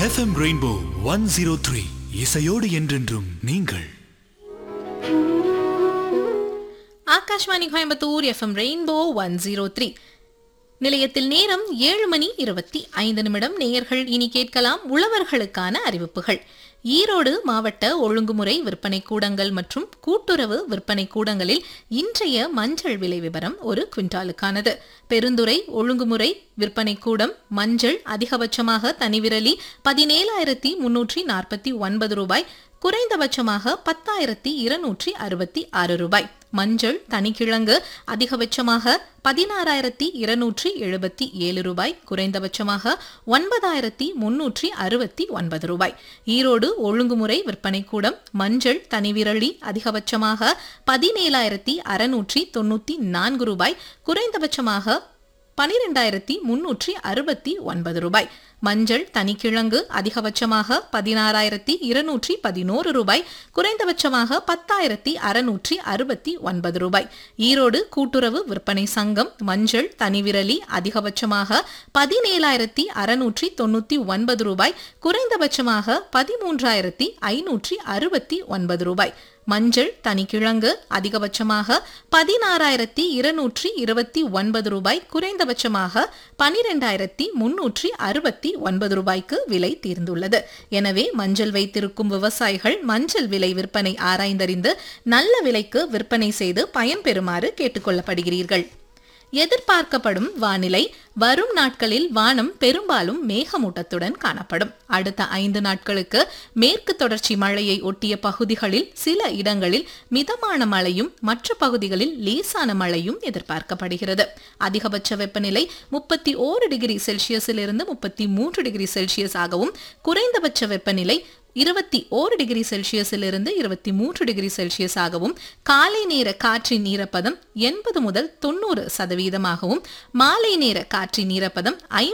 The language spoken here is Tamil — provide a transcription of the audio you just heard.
FM rainbow one zero three இசையோடு என்றென்றும் நீங்கள் Akashvani Coimbatore FM rainbow one zero three நிலையத்தில் நேரம் ஏழு மணி இருபத்தி ஐந்து நிமிடம் நேயர்கள் இனி கேட்கலாம் உழவர்களுக்கான அறிவிப்புகள் ஈரோடு மாவட்ட ஒழுங்குமுறை விற்பனை கூடங்கள் மற்றும் கூட்டுறவு விற்பனை கூடங்களில் இன்றைய மஞ்சள் விலை விவரம் ஒரு குவிண்டாலுக்கானது பெருந்துறை ஒழுங்குமுறை விற்பனை கூடம் மஞ்சள் அதிகபட்சமாக தனிவிரலி பதினேழாயிரத்தி முன்னூற்றி நாற்பத்தி ஒன்பது ரூபாய் குறைந்தபட்சமாக பத்தாயிரத்தி இருநூற்றி அறுபத்தி ஆறு ரூபாய் மஞ்சள் தனிக்கிழங்கு அதிகபட்சமாக பதினாறாயிரத்தி இருநூற்றி எழுபத்தி ஏழு ரூபாய் குறைந்தபட்சமாக ஒன்பதாயிரத்தி முன்னூற்றி அறுபத்தி ஒன்பது ரூபாய் ஈரோடு ஒழுங்குமுறை விற்பனை கூடம் மஞ்சள் தனிவிரலி அதிகபட்சமாக பதினேழாயிரத்தி அறுநூற்றி தொண்ணூத்தி நான்கு ரூபாய் குறைந்தபட்சமாக பனிரெண்டாயிரத்தி முன்னூற்றி அறுபத்தி ஒன்பது ரூபாய் மஞ்சள் தனிக்கிழங்கு அதிகபட்சமாக பதினாறாயிரத்தி இருநூற்றி பதினோரு ரூபாய் குறைந்தபட்சமாக பத்தாயிரத்தி அறுநூற்றி அறுபத்தி ஒன்பது ரூபாய் ஈரோடு கூட்டுறவு விற்பனை சங்கம் மஞ்சள் தனிவிரலி அதிகபட்சமாக பதினேழாயிரத்தி அறுநூற்றி தொண்ணூத்தி ஒன்பது ரூபாய் குறைந்தபட்சமாக பதிமூன்றாயிரத்தி ஐநூற்றி அறுபத்தி ஒன்பது ரூபாய் மஞ்சள் தனிக்கிழங்கு அதிகபட்சமாக பதினாறாயிரத்தி இருநூற்றி இருபத்தி ஒன்பது ரூபாய் குறைந்தபட்சமாக பனிரெண்டாயிரத்தி முன்னூற்றி அறுபத்தி ஒன்பது ரூபாய்க்கு விலை தீர்ந்துள்ளது எனவே மஞ்சள் வைத்திருக்கும் விவசாயிகள் மஞ்சள் விலை விற்பனை ஆராய்ந்தறிந்து நல்ல விலைக்கு விற்பனை செய்து பயன்பெறுமாறு கேட்டுக்கொள்ளப்படுகிறீர்கள் எதிர்பார்க்கப்படும் வானிலை வரும் நாட்களில் வானம் பெரும்பாலும் மேகமூட்டத்துடன் காணப்படும் அடுத்த ஐந்து நாட்களுக்கு மேற்கு தொடர்ச்சி மழையை ஒட்டிய பகுதிகளில் சில இடங்களில் மிதமான மழையும் மற்ற பகுதிகளில் லேசான மழையும் எதிர்பார்க்கப்படுகிறது அதிகபட்ச வெப்பநிலை முப்பத்தி ஓரு டிகிரி செல்சியஸிலிருந்து முப்பத்தி மூன்று டிகிரி செல்சியஸ் ஆகவும் குறைந்தபட்ச வெப்பநிலை இருபத்தி ஓரு டிகிரி செல்சியஸிலிருந்து இருபத்தி மூன்று டிகிரி செல்சியஸ் ஆகவும் காலை நேர காற்றின் ஈரப்பதம் எண்பது முதல் தொண்ணூறு சதவீதமாகவும் மாலை நேர காற்றின் ஈரப்பதம் ஐம்பது